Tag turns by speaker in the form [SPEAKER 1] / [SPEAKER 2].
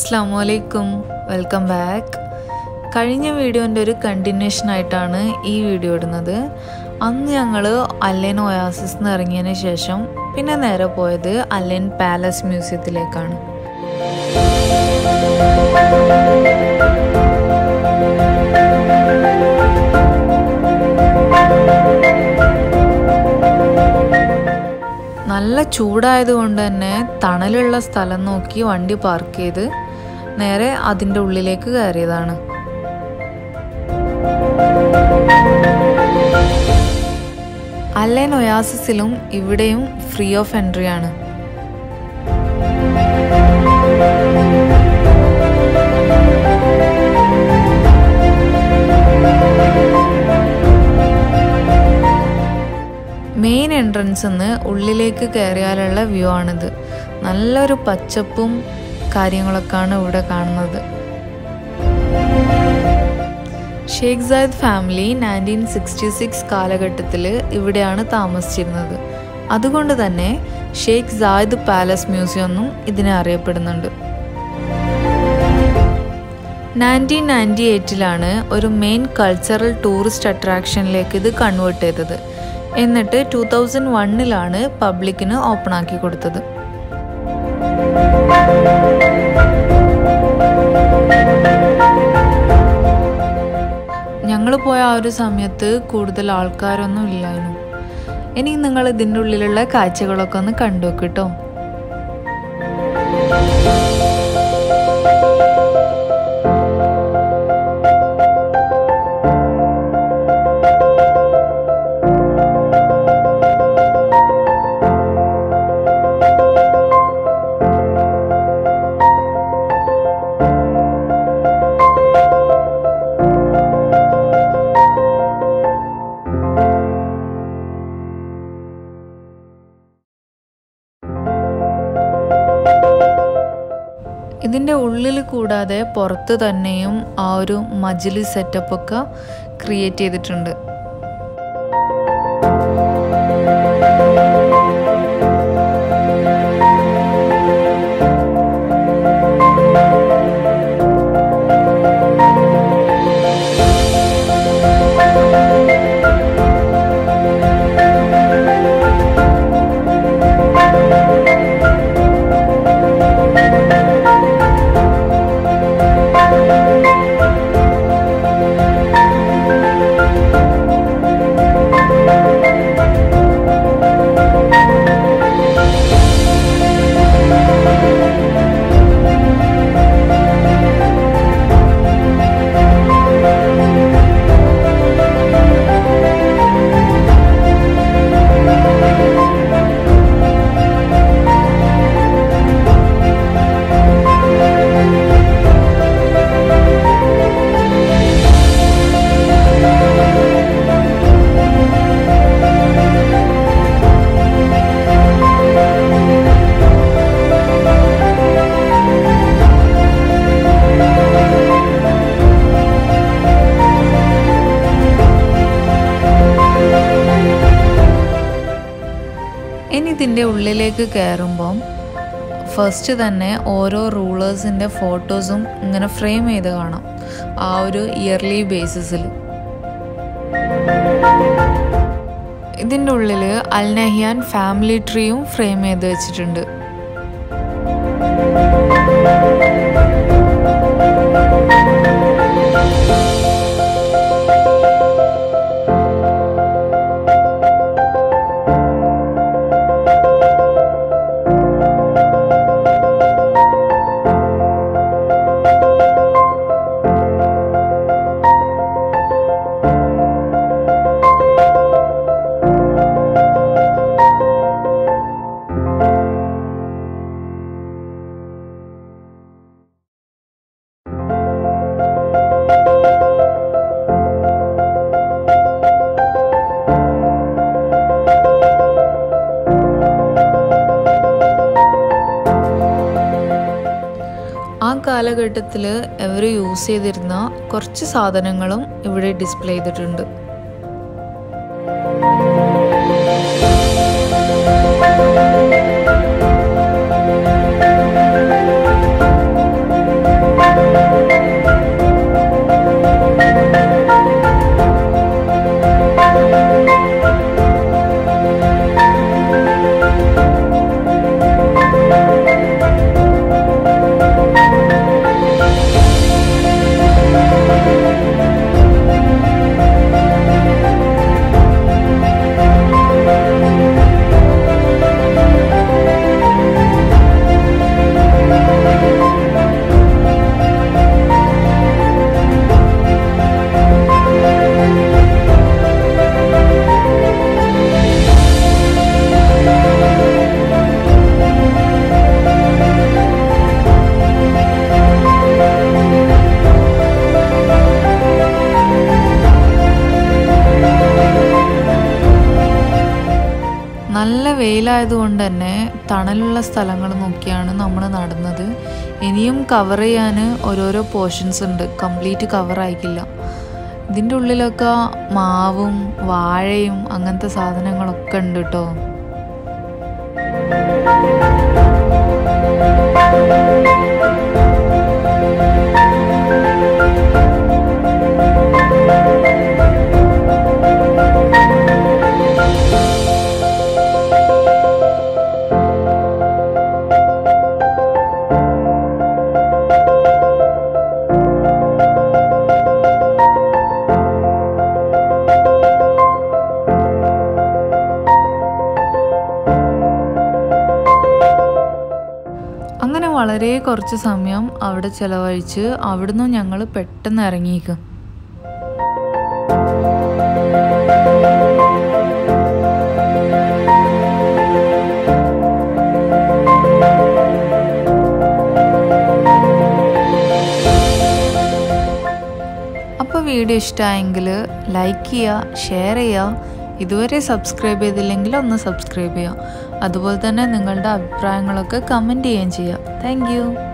[SPEAKER 1] അസ്സാമലൈക്കും welcome back കഴിഞ്ഞ വീഡിയോൻ്റെ ഒരു കണ്ടിന്യൂഷൻ ആയിട്ടാണ് ഈ വീഡിയോ ഇടുന്നത് അന്ന് ഞങ്ങൾ അല്ലൻ ഒയാസിസ് നിന്ന് ഇറങ്ങിയതിന് ശേഷം പിന്നെ നേരെ പോയത് അല്ലൻ പാലസ് മ്യൂസിയത്തിലേക്കാണ് നല്ല ചൂടായതുകൊണ്ട് തന്നെ തണലുള്ള സ്ഥലം നോക്കി വണ്ടി പാർക്ക് ചെയ്ത് നേരെ അതിൻ്റെ ഉള്ളിലേക്ക് കയറിയതാണ് അല്ലൻ ഒയാസിസിലും ഇവിടെയും ഫ്രീ ഓഫ് എൻട്രി ആണ് മെയിൻ എൻട്രൻസ് നിന്ന് ഉള്ളിലേക്ക് കയറിയാലുള്ള വ്യൂ ആണിത് നല്ലൊരു പച്ചപ്പും കാര്യങ്ങളൊക്കെയാണ് ഇവിടെ കാണുന്നത് Sheikh Zayed family nineteen sixty six കാലഘട്ടത്തിൽ ഇവിടെയാണ് താമസിച്ചിരുന്നത് അതുകൊണ്ട് തന്നെ ഷേഖ് സായിദ് പാലസ് മ്യൂസിയം എന്നും ഇതിനെ അറിയപ്പെടുന്നുണ്ട് നയൻറ്റീൻ നയൻറ്റി എയ്റ്റിലാണ് ഒരു മെയിൻ കൾച്ചറൽ ടൂറിസ്റ്റ് അട്രാക്ഷനിലേക്ക് ഇത് കൺവേർട്ട് ചെയ്തത് എന്നിട്ട് ടൂ തൗസൻഡ് വണ്ണിലാണ് പബ്ലിക്കിന് ഓപ്പൺ ആക്കി കൊടുത്തത് ഞങ്ങൾ പോയ ആ ഒരു സമയത്ത് കൂടുതൽ ആൾക്കാരൊന്നും ഇല്ലായിരുന്നു ഇനി നിങ്ങൾ ഇതിൻ്റെ ഉള്ളിലുള്ള കാഴ്ചകളൊക്കെ ഒന്ന് കണ്ടു കേട്ടോ ഇതിൻ്റെ ഉള്ളിൽ കൂടാതെ പുറത്ത് തന്നെയും ആ ഒരു മജിലി സെറ്റപ്പ് ഒക്കെ ക്രിയേറ്റ് ചെയ്തിട്ടുണ്ട് ഇനി ഇതിൻ്റെ ഉള്ളിലേക്ക് കയറുമ്പം ഫസ്റ്റ് തന്നെ ഓരോ റൂളേഴ്സിൻ്റെ ഫോട്ടോസും ഇങ്ങനെ ഫ്രെയിം ചെയ്ത് കാണാം ആ ഒരു ഇയർലി ബേസിസിൽ ഇതിൻ്റെ ഉള്ളിൽ അൽ നഹിയാൻ ഫാമിലി ട്രീയും ഫ്രെയിം ചെയ്ത് വെച്ചിട്ടുണ്ട് ആ കാലഘട്ടത്തിൽ അവർ യൂസ് ചെയ്തിരുന്ന കുറച്ച് സാധനങ്ങളും ഇവിടെ ഡിസ്പ്ലേ ചെയ്തിട്ടുണ്ട് വെയിലായതുകൊണ്ട് തന്നെ തണലുള്ള സ്ഥലങ്ങൾ നോക്കിയാണ് നമ്മൾ നടന്നത് ഇനിയും കവർ ചെയ്യാൻ ഓരോരോ പോർഷൻസ് ഉണ്ട് കംപ്ലീറ്റ് കവർ ആയിക്കില്ല ഇതിൻ്റെ ഉള്ളിലൊക്കെ മാവും വാഴയും അങ്ങനത്തെ സാധനങ്ങളൊക്കെ ഉണ്ട് കേട്ടോ അങ്ങനെ വളരെ കുറച്ച് സമയം അവിടെ ചിലവഴിച്ച് അവിടുന്ന് ഞങ്ങൾ പെട്ടെന്ന് ഇറങ്ങിയേക്കും അപ്പോൾ വീഡിയോ ഇഷ്ടമായെങ്കിൽ ലൈക്ക് ചെയ്യുക ഷെയർ ചെയ്യുക ഇതുവരെ സബ്സ്ക്രൈബ് ചെയ്തില്ലെങ്കിൽ ഒന്ന് സബ്സ്ക്രൈബ് ചെയ്യുക അതുപോലെ തന്നെ നിങ്ങളുടെ അഭിപ്രായങ്ങളൊക്കെ കമൻറ്റ് ചെയ്യുകയും ചെയ്യുക താങ്ക്